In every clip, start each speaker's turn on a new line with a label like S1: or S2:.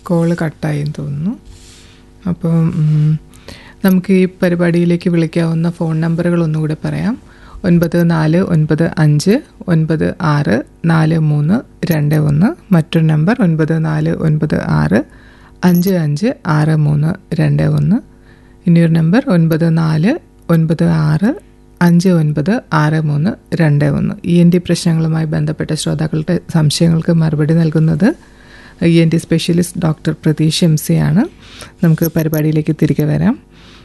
S1: call കട്ടായെന്ന് തോന്നുന്നു അപ്പം ഉം, നമുക്ക് ഈ പരിപാടിയിലേക്ക് വിളിക്കാവുന്ന ഫോൺ നമ്പറുകൾ ഒന്നുകൂടെ പറയാം ഒൻപത് നാല് ഒൻപത് അഞ്ച് ഒൻപത് ആറ് നാല് മൂന്ന് രണ്ട് ഒന്ന് മറ്റൊരു നമ്പർ ഒൻപത് നാല് ഒൻപത് ആറ് അഞ്ച് അഞ്ച് ആറ് മൂന്ന് രണ്ട് ഒന്ന് ഇനിയൊരു നമ്പർ ഒൻപത് നാല് ഒൻപത് ആറ് അഞ്ച് ഒൻപത് ആറ് മൂന്ന് രണ്ട് ഒന്ന് ഇ എൻ ടി പ്രശ്നങ്ങളുമായി ബന്ധപ്പെട്ട ശ്രോതാക്കളുടെ സംശയങ്ങൾക്ക് മറുപടി നൽകുന്നത് E N T specialist doctor Pratheesh M C ആണ് നമുക്ക് പരിപാടിയിലേക്ക് തിരികെ വരാം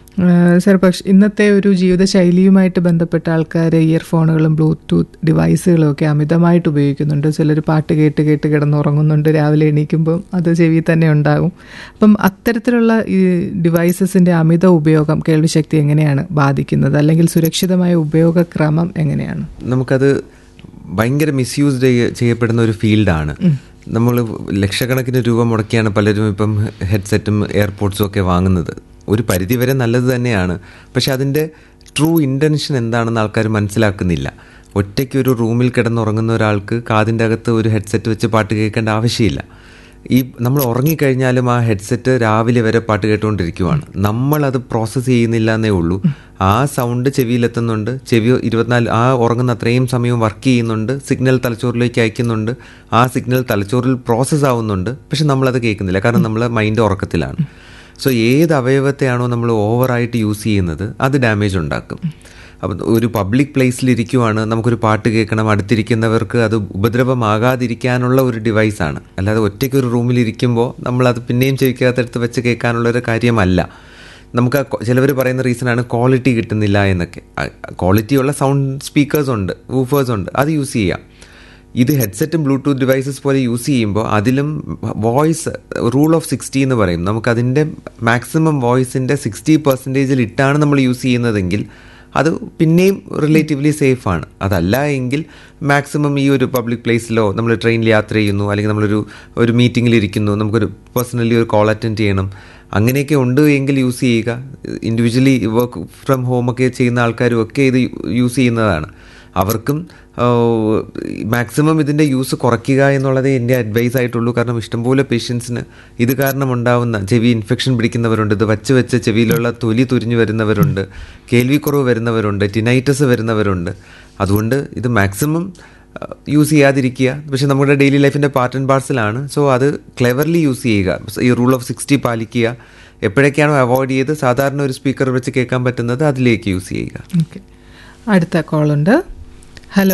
S1: സർ പക്ഷെ ഇന്നത്തെ ഒരു ജീവിതശൈലിയുമായിട്ട് ബന്ധപ്പെട്ട ആൾക്കാർ ഇയർഫോണുകളും ബ്ലൂടൂത്ത് ഡിവൈസുകളും ഒക്കെ അമിതമായിട്ട് ഉപയോഗിക്കുന്നുണ്ട് ചിലർ പാട്ട് കേട്ട് കേട്ട് കിടന്നുറങ്ങുന്നുണ്ട് രാവിലെ എണീക്കുമ്പം അത് ചെവി തന്നെ ഉണ്ടാകും അപ്പം അത്തരത്തിലുള്ള ഈ ഡിവൈസസിൻ്റെ അമിത ഉപയോഗം കേൾവിശക്തി എങ്ങനെയാണ് ബാധിക്കുന്നത് അല്ലെങ്കിൽ സുരക്ഷിതമായ ഉപയോഗക്രമം എങ്ങനെയാണ്
S2: നമുക്കത് ഭയങ്കര മിസ്യൂസ്ഡ് ചെയ്യപ്പെടുന്ന ഒരു ഫീൽഡാണ് നമ്മൾ ലക്ഷക്കണക്കിന് രൂപ മുടക്കിയാണ് പലരും ഇപ്പം ഹെഡ്സെറ്റും എയർപോർട്സും ഒക്കെ വാങ്ങുന്നത് ഒരു പരിധിവരെ നല്ലത് തന്നെയാണ് പക്ഷെ അതിൻ്റെ ട്രൂ ഇൻറ്റൻഷൻ എന്താണെന്ന് ആൾക്കാർ മനസ്സിലാക്കുന്നില്ല ഒറ്റയ്ക്ക് ഒരു റൂമിൽ കിടന്നുറങ്ങുന്ന ഒരാൾക്ക് കാതിൻ്റെ അകത്ത് ഒരു ഹെഡ്സെറ്റ് വെച്ച് പാട്ട് കേൾക്കേണ്ട ആവശ്യമില്ല ഈ നമ്മൾ ഉറങ്ങിക്കഴിഞ്ഞാലും ആ ഹെഡ്സെറ്റ് രാവിലെ വരെ പാട്ട് കേട്ടുകൊണ്ടിരിക്കുവാണ് നമ്മളത് പ്രോസസ്സ് ചെയ്യുന്നില്ല എന്നേ ഉള്ളൂ ആ സൗണ്ട് ചെവിയിലെത്തുന്നുണ്ട് ചെവി ഇരുപത്തിനാല് ആ ഉറങ്ങുന്ന അത്രയും സമയം വർക്ക് ചെയ്യുന്നുണ്ട് സിഗ്നൽ തലച്ചോറിലേക്ക് അയക്കുന്നുണ്ട് ആ സിഗ്നൽ തലച്ചോറിൽ പ്രോസസ്സ് ആവുന്നുണ്ട് പക്ഷെ നമ്മളത് കേൾക്കുന്നില്ല കാരണം നമ്മൾ മൈൻഡ് ഉറക്കത്തിലാണ് സോ ഏത് അവയവത്തെയാണോ നമ്മൾ ഓവറായിട്ട് യൂസ് ചെയ്യുന്നത് അത് ഡാമേജ് ഉണ്ടാക്കും അപ്പം ഒരു പബ്ലിക് പ്ലേസിൽ ഇരിക്കുവാണ് നമുക്കൊരു പാട്ട് കേൾക്കണം അടുത്തിരിക്കുന്നവർക്ക് അത് ഉപദ്രവമാകാതിരിക്കാനുള്ള ഒരു ഡിവൈസാണ് അല്ലാതെ ഒറ്റയ്ക്ക് ഒരു റൂമിൽ ഇരിക്കുമ്പോൾ നമ്മളത് പിന്നെയും ചെവിക്കകത്തെടുത്ത് വെച്ച് കേൾക്കാനുള്ള ഒരു കാര്യമല്ല നമുക്ക് ചിലവർ പറയുന്ന റീസണാണ് ക്വാളിറ്റി കിട്ടുന്നില്ല എന്നൊക്കെ ക്വാളിറ്റിയുള്ള സൗണ്ട് സ്പീക്കേഴ്സ് ഉണ്ട് വൂഫേഴ്സ് ഉണ്ട് അത് യൂസ് ചെയ്യാം ഇത് ഹെഡ്സെറ്റും ബ്ലൂടൂത്ത് ഡിവൈസസ് പോലെ യൂസ് ചെയ്യുമ്പോൾ അതിലും വോയിസ് റൂൾ ഓഫ് സിക്സ്റ്റി എന്ന് പറയും നമുക്കതിൻ്റെ മാക്സിമം വോയിസിൻ്റെ സിക്സ്റ്റി പെർസെൻറ്റേജിൽ ഇട്ടാണ് നമ്മൾ യൂസ് ചെയ്യുന്നതെങ്കിൽ അത് പിന്നെയും റിലേറ്റീവ്ലി സേഫാണ് അതല്ല എങ്കിൽ മാക്സിമം ഈ ഒരു പബ്ലിക് പ്ലേസിലോ നമ്മൾ ട്രെയിനിൽ യാത്ര ചെയ്യുന്നു അല്ലെങ്കിൽ നമ്മളൊരു ഒരു മീറ്റിങ്ങിൽ ഇരിക്കുന്നു നമുക്കൊരു പേഴ്സണലി ഒരു കോൾ അറ്റൻഡ് ചെയ്യണം അങ്ങനെയൊക്കെ ഉണ്ട് എങ്കിൽ യൂസ് ചെയ്യുക ഇൻഡിവിജ്വലി വർക്ക് ഫ്രം ഹോമൊക്കെ ചെയ്യുന്ന ആൾക്കാരും ഒക്കെ ഇത് യൂസ് ചെയ്യുന്നതാണ് അവർക്കും മാക്സിമം ഇതിൻ്റെ യൂസ് കുറയ്ക്കുക എന്നുള്ളതേ എൻ്റെ അഡ്വൈസ് ആയിട്ടുള്ളൂ കാരണം ഇഷ്ടംപോലെ പേഷ്യൻസിന് ഇത് കാരണം ഉണ്ടാവുന്ന ചെവി ഇൻഫെക്ഷൻ പിടിക്കുന്നവരുണ്ട് ഇത് വച്ച് വെച്ച് ചെവിയിലുള്ള തൊലി തുരിഞ്ഞു വരുന്നവരുണ്ട് കേൾവിക്കുറവ് വരുന്നവരുണ്ട് ടിനൈറ്റസ് വരുന്നവരുണ്ട് അതുകൊണ്ട് ഇത് മാക്സിമം യൂസ് ചെയ്യാതിരിക്കുക പക്ഷെ നമ്മുടെ ഡെയിലി ലൈഫിൻ്റെ പാർട്ട് ആൻഡ് പാർസലാണ് സോ അത് ക്ലെവർലി യൂസ് ചെയ്യുക ഈ റൂൾ ഓഫ് സിക്സ്റ്റി പാലിക്കുക എപ്പോഴൊക്കെയാണോ അവോയ്ഡ് ചെയ്ത് സാധാരണ ഒരു സ്പീക്കർ വെച്ച് കേൾക്കാൻ പറ്റുന്നത് അതിലേക്ക് യൂസ് ചെയ്യുക
S1: ഓക്കെ അടുത്ത കോളുണ്ട് ഹലോ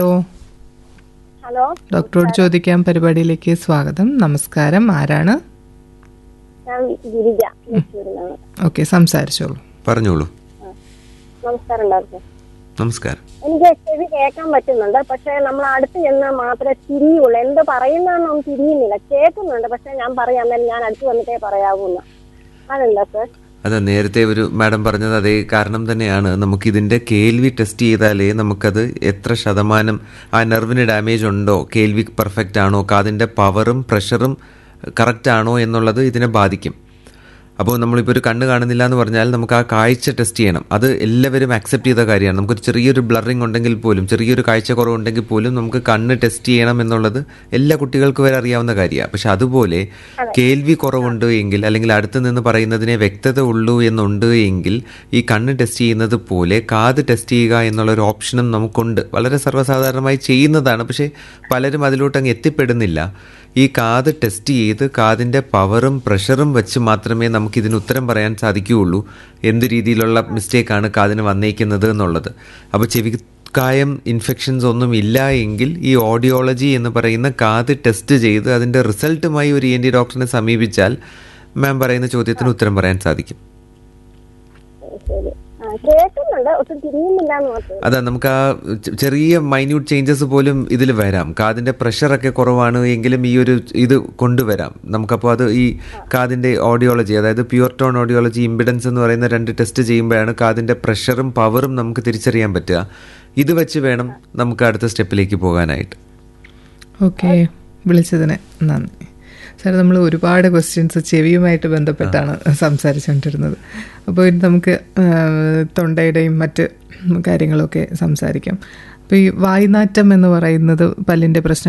S3: ഹലോ
S1: ഡോക്ടറോട് ചോദിക്കാൻ പരിപാടിയിലേക്ക് സ്വാഗതം നമസ്കാരം ആരാണ്
S3: ഞാൻ ഗിരിജ തൃശ്ശൂരിൽ നിന്നാണ്
S1: ഓക്കെ സംസാരിച്ചോളൂ
S2: പറഞ്ഞോളൂ
S3: നമസ്കാരം ഡോക്ടർ
S2: നമസ്കാരം
S3: എനിക്ക് ചെവി കേൾക്കാൻ പറ്റുന്നുണ്ട് പക്ഷെ നമ്മൾ അടുത്ത് ചെന്നാൽ മാത്രമേ തിരിയുള്ളൂ എന്ത് പറയുന്നതെന്നൊന്നും തിരിയുന്നില്ല കേൾക്കുന്നുണ്ട് പക്ഷെ ഞാൻ പറയാം എന്നാലും ഞാൻ അടുത്ത് വന്നിട്ടേ പറയാവൂന്ന് അതെന്താ സർ
S2: അതെ നേരത്തെ ഒരു മാഡം പറഞ്ഞത് അതേ കാരണം തന്നെയാണ് നമുക്കിതിൻ്റെ കേൾവി ടെസ്റ്റ് ചെയ്താലേ നമുക്കത് എത്ര ശതമാനം ആ നെർവിന് ഡാമേജ് ഉണ്ടോ കേൾവി പെർഫെക്റ്റ് ആണോ കാതിൻ്റെ പവറും പ്രഷറും കറക്റ്റ് ആണോ എന്നുള്ളത് ഇതിനെ ബാധിക്കും അപ്പോൾ നമ്മളിപ്പോൾ ഒരു കണ്ണ് കാണുന്നില്ല എന്ന് പറഞ്ഞാൽ നമുക്ക് ആ കാഴ്ച ടെസ്റ്റ് ചെയ്യണം അത് എല്ലാവരും അക്സെപ്റ്റ് ചെയ്ത കാര്യമാണ് നമുക്കൊരു ചെറിയൊരു ബ്ലറിങ് ഉണ്ടെങ്കിൽ പോലും ചെറിയൊരു കാഴ്ച കുറവുണ്ടെങ്കിൽ പോലും നമുക്ക് കണ്ണ് ടെസ്റ്റ് ചെയ്യണം എന്നുള്ളത് എല്ലാ കുട്ടികൾക്കും വരെ അറിയാവുന്ന കാര്യമാണ് പക്ഷെ അതുപോലെ കേൾവി കുറവുണ്ട് എങ്കിൽ അല്ലെങ്കിൽ അടുത്ത് നിന്ന് പറയുന്നതിനെ വ്യക്തത ഉള്ളൂ എന്നുണ്ട് എങ്കിൽ ഈ കണ്ണ് ടെസ്റ്റ് ചെയ്യുന്നത് പോലെ കാത് ടെസ്റ്റ് ചെയ്യുക എന്നുള്ളൊരു ഓപ്ഷനും നമുക്കുണ്ട് വളരെ സർവ്വസാധാരണമായി ചെയ്യുന്നതാണ് പക്ഷേ പലരും അതിലോട്ട് അങ്ങ് എത്തിപ്പെടുന്നില്ല ഈ കാത് ടെസ്റ്റ് ചെയ്ത് കാതിൻ്റെ പവറും പ്രഷറും വെച്ച് മാത്രമേ നമുക്ക് ഇതിന് ഉത്തരം പറയാൻ സാധിക്കുകയുള്ളൂ എന്ത് രീതിയിലുള്ള മിസ്റ്റേക്കാണ് കാതിന് വന്നേക്കുന്നത് എന്നുള്ളത് അപ്പോൾ ചെവി കായം ഇൻഫെക്ഷൻസ് ഒന്നും ഇല്ല എങ്കിൽ ഈ ഓഡിയോളജി എന്ന് പറയുന്ന കാത് ടെസ്റ്റ് ചെയ്ത് അതിൻ്റെ റിസൾട്ടുമായി ഒരു എൻ ഡി ഡോക്ടറിനെ സമീപിച്ചാൽ മാം പറയുന്ന ചോദ്യത്തിന് ഉത്തരം പറയാൻ സാധിക്കും
S3: ശരി ആ കേൾക്കുന്നുണ്ട് ഒട്ടും തിരിയുന്നില്ല എന്ന് മാത്രമേ
S2: അതാ നമുക്ക് ആ ചെ- ചെറിയ മൈന്യൂട്ട് ചേഞ്ചസ് പോലും ഇതിൽ വരാം കാതിൻ്റെ പ്രഷറൊക്കെ കുറവാണ് എങ്കിലും ഈ ഒരു ഇത് കൊണ്ടുവരാം നമുക്കപ്പോൾ അത് ഈ കാതിൻ്റെ ഓഡിയോളജി അതായത് പ്യുവർ ടോൺ ഓഡിയോളജി ഇമ്പിഡൻസ് എന്ന് പറയുന്ന രണ്ട് ടെസ്റ്റ് ചെയ്യുമ്പോഴാണ് കാതിൻ്റെ പ്രഷറും പവറും നമുക്ക് തിരിച്ചറിയാൻ പറ്റുക ഇത് വെച്ച് വേണം നമുക്ക് അടുത്ത സ്റ്റെപ്പിലേക്ക് പോകാനായിട്ട്
S1: ഓക്കെ വിളിച്ചതിന് നന്ദി സാർ നമ്മൾ ഒരുപാട് ക്വസ്റ്റ്യൻസ് ചെവിയുമായിട്ട് ബന്ധപ്പെട്ടാണ് സംസാരിച്ചുകൊണ്ടിരുന്നത് അപ്പോൾ ഇനി നമുക്ക് ആ, തൊണ്ടയുടെയും മറ്റ് കാര്യങ്ങളൊക്കെ സംസാരിക്കാം അപ്പോൾ ഈ വായ്നാറ്റം എന്ന് പറയുന്നത് പല്ലിൻ്റെ പ്രശ്നം